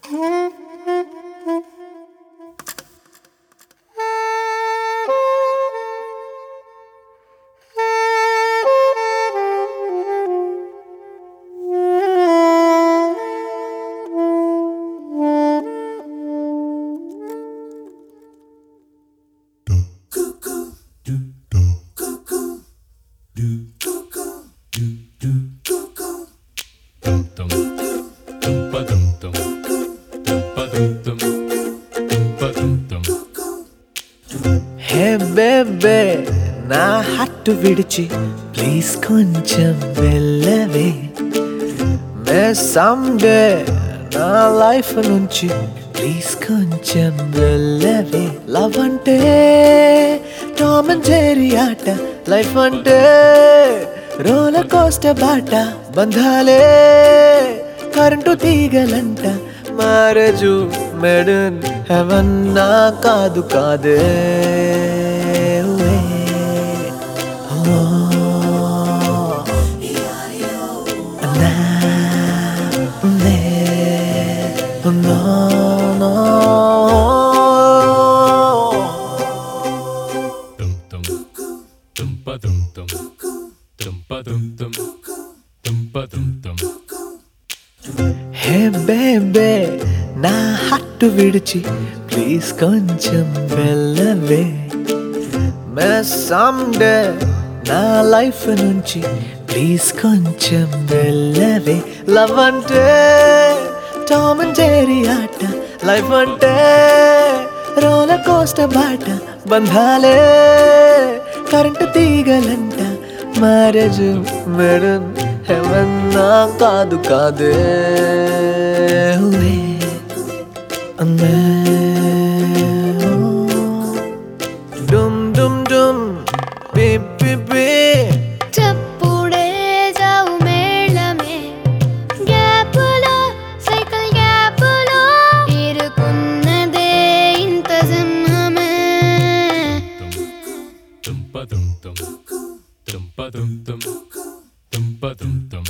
హే baby నా హట్టు విడిచి ప్లీజ్ కొంచెం వెళ్ళవే మే సమ్డే నా లైఫ్ నుంచి ప్లీజ్ కొంచెం వెళ్ళవే లవ్ అంటే టామ్ అండ్ జెర్రీ ఆట లైఫ్ అంటే రోలర్ కోస్టర్ బాట బంధాలే కరెంటు తీగలంట మ్యారేజు మెడన్ హెవెన్ నా కాదు కాదే ఉవే. ఓ. నా నే. No, no. dum dum dum ba dum dum dum ba dum dum dum ba dum dum hey baby నా హట్టు విడిచి ప్లీజ్ కొంచెం వెళ్ళవే మే సమ్డే నా లైఫ్ నుంచి ప్లీజ్ కొంచెం వెళ్ళవే లవ్ అంటే టామ్ అండ్ జెర్రీ ఆట లైఫ్ అంటే రోలర్ కోస్టర్ బాట బంధాలే కరెంటు తీగలంట మ్యారేజ్ మెడన్ హెవెన్ నా కాదు కాదే ఉవే. అమ్మే. డుమ్ డుమ్ డుమ్ బి బి బి చప్పుడే జావు మేళమే గ్యాపులో సైకిల్ గ్యాపులో ఇరుకున్నదే ఇంత సింహమే dum ba dum dum dum ba dum dum dum ba dum dum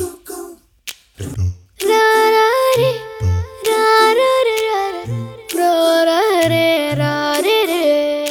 రారారే రారారే రారారే రారారే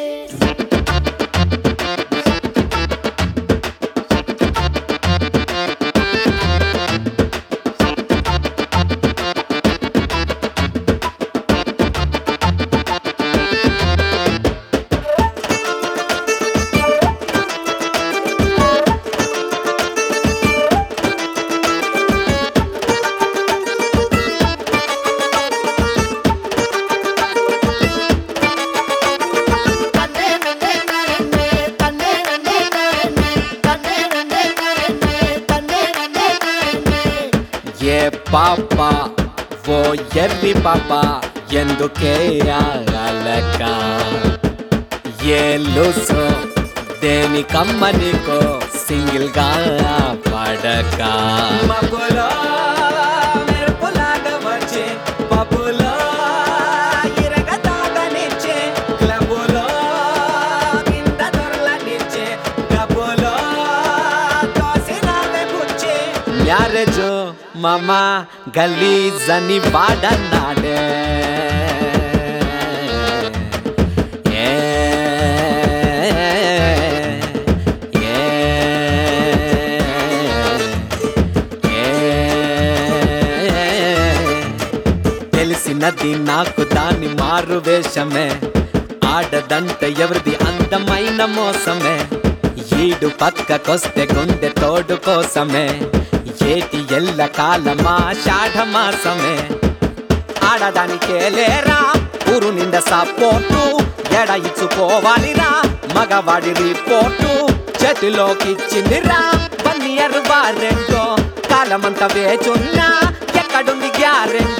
ఏ పాప ఓ ఎర్రి పాప ఎందుకే ఆగలక ఏ లూసు దేనికమ్మ నీకో సింగిల్ గా పడక మబ్బులో మెరుపులాగా వచ్చే పబ్బులో ఇరగతాగనిచ్చే క్లబ్బులో కింద దొరలనిచ్చే డబ్బులో తోసినావే బుచ్చే మ్యారేజ్ మామ గలీజ్ అని వాడన్నాడే ఏ, ఏ, ఏ. తెలిసినది నాకు దాని మారు వేషమే ఆడదంట ఎవరిది అందమైన మోసమే ఈడు పక్కకొస్తే గుండె తోడు కోసమే ఏటి ఎల్ల కాలమా షాఢ మాసమే ఆడదానికే లేరా ఊరు నిండా సపోర్టు ఎడ ఇచ్చుకోవాలిరా మగవాడి రిపోర్టు చేతిలోకి ఇచ్చిందిరా వన్ ఇయర్ వారెంటో కాలమంతా వేచున్నా ఎక్కడుంది గ్యారెంటీ